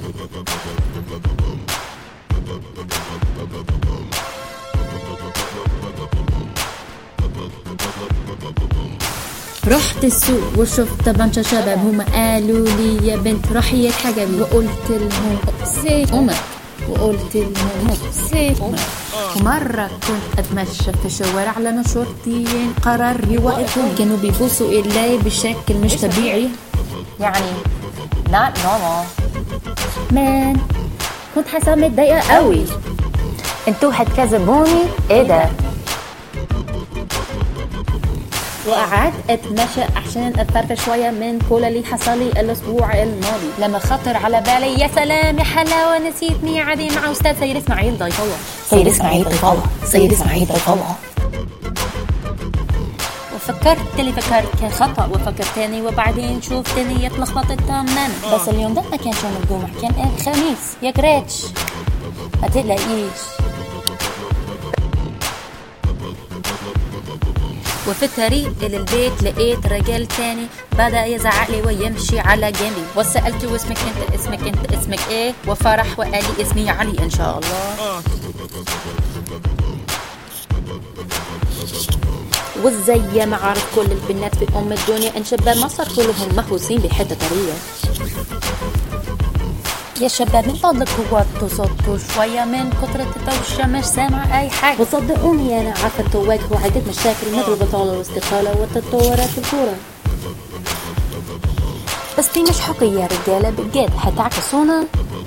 رحت السوق وشفت بنشة شباب هما قالوا لي يا بنت روحي اتحجبي وقلت لهم سيت امك وقلت لهم سيت امك ومرة كنت أتمشى في الشوارع لما شرطيين قرر يوقفوني كانوا بيبصوا إلي بشكل مش طبيعي يعني not normal مان كنت حاسة متضايقة قوي انتوا هتكذبوني ايه ده وقعدت اتمشى عشان اتفرج شوية من كل اللي حصل لي الاسبوع الماضي لما خطر على بالي يا سلام يا حلاوة نسيت ميعادي مع استاذ سيد اسماعيل ضيف الله سيد اسماعيل ضيف الله سيد اسماعيل ضيف الله وفكرت اللي فكرت كان خطأ وفكرت تاني وبعدين شوف تاني اتلخبطت تماما بس اليوم ده ما كانش يوم الجمعة كان الخميس يا جراتش ما تقلقيش وفي الطريق إلى البيت لقيت رجال تاني بدأ يزعق لي ويمشي على جنبي وسألته اسمك انت اسمك انت اسمك ايه وفرح وقال لي اسمي علي ان شاء الله وزي ما عرف كل البنات في ام الدنيا ان شباب مصر كلهم مهووسين بحته طريه يا شباب من فضلك وطوا صوتوا شوية من كترة الدوشة مش سامع أي حاجة وصدقوني أنا عارفة تواجهوا عدة مشاكل مثل البطالة والاستقالة والتطورات في الكورة بس دي مش حقية يا رجالة بجد هتعكسونا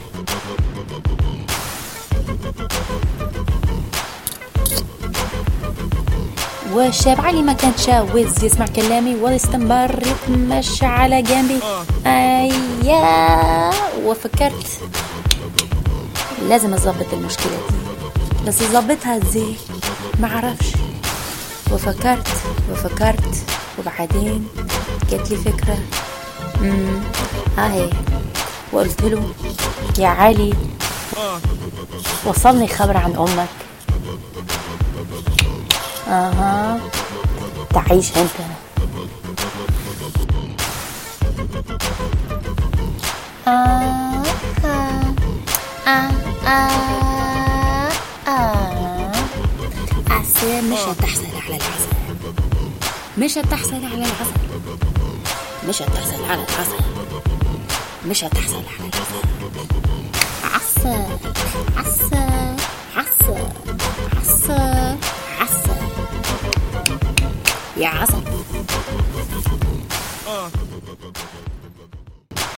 والشاب علي ما كان شاوز يسمع كلامي واستمر يتمشى على جنبي أيا وفكرت لازم اظبط المشكلة دي بس اظبطها ازاي معرفش وفكرت وفكرت وبعدين جات لي فكرة امم اهي وقلت له يا علي وصلني خبر عن امك اها تعيش انت آه آه آه آه آه عسى مش هتحصل على العسل مش هتحصل على العسل مش هتحصل على العسل مش هتحصل على العسل عسل عسل عسل عسل عسل يا عسل